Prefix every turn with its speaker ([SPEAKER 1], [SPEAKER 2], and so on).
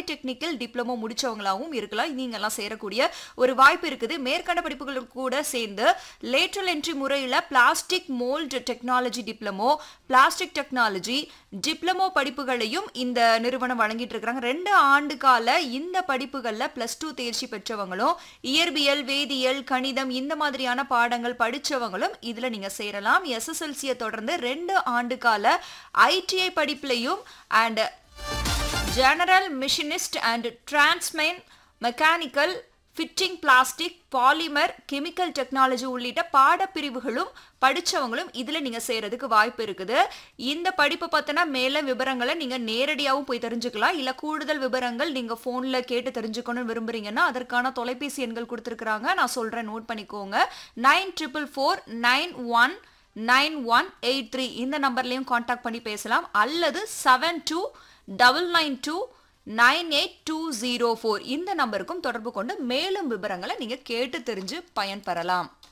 [SPEAKER 1] polytechnical diploma முடிச்சவங்களாவும் இருக்கலாம் நீங்க எல்லாம் சேரக்கூடிய ஒரு வாய்ப்பு இருக்குது மேற்கண்ட படிப்புகளுக்கு கூட சேர்ந்து லேட்ரல் என்ட்ரி முறையில் plastic mould technology diploma plastic technology diploma படிப்புகளையும் இந்த நிறுவனம் வழங்கிட்டு இருக்கிறாங்க ரெண்டு ஆண்டு கால இந்த படிப்புகளில் ப்ளஸ் டூ தேர்ச்சி பெற்றவங்களும் இயற்பியல் வேதியியல் கணிதம் இந்த மாதிரியான பாடங்கள் படிச்சவங்களும் இதுல நீங்க சேரலாம் எஸ்எஸ்எல்சியை தொடர்ந்து ரெண்டு ஆண்டு கால ஐடிஐ படிப்புலையும் அண்ட் ஜெனரல் மிஷினிஸ்ட் அண்ட் டிரான்ஸ்மைன் mechanical fitting plastic polymer chemical technology உள்ளிட்ட பாடப்பிரிவுகளும் படிச்சவங்களும் இதுல நீங்க சேரதுக்கு வாய்ப்பு இருக்குது இந்த படிப்பை பத்தின மேல விவரங்களை நீங்க நேரடியாகவும் போய் தெரிஞ்சுக்கலாம் இல்ல கூடுதல் விவரங்கள் நீங்க போன்ல கேட்டு தெரிஞ்சுக்கணும்னு விரும்புறீங்கன்னா அதற்கான தொலைபேசி எண்கள் கொடுத்துருக்காங்க நான் சொல்றேன் நோட் பண்ணிக்கோங்க nine triple four nine one nine one eight three இந்த நம்பர்லையும் காண்டாக்ட் பண்ணி பேசலாம் அல்லது seven two double nine two nine eight two zero four இந்த நம்பருக்கும் தொடர்பு கொண்டு மேலும் விவரங்களை நீங்கள் கேட்டு தெரிஞ்சு பயன்பெறலாம்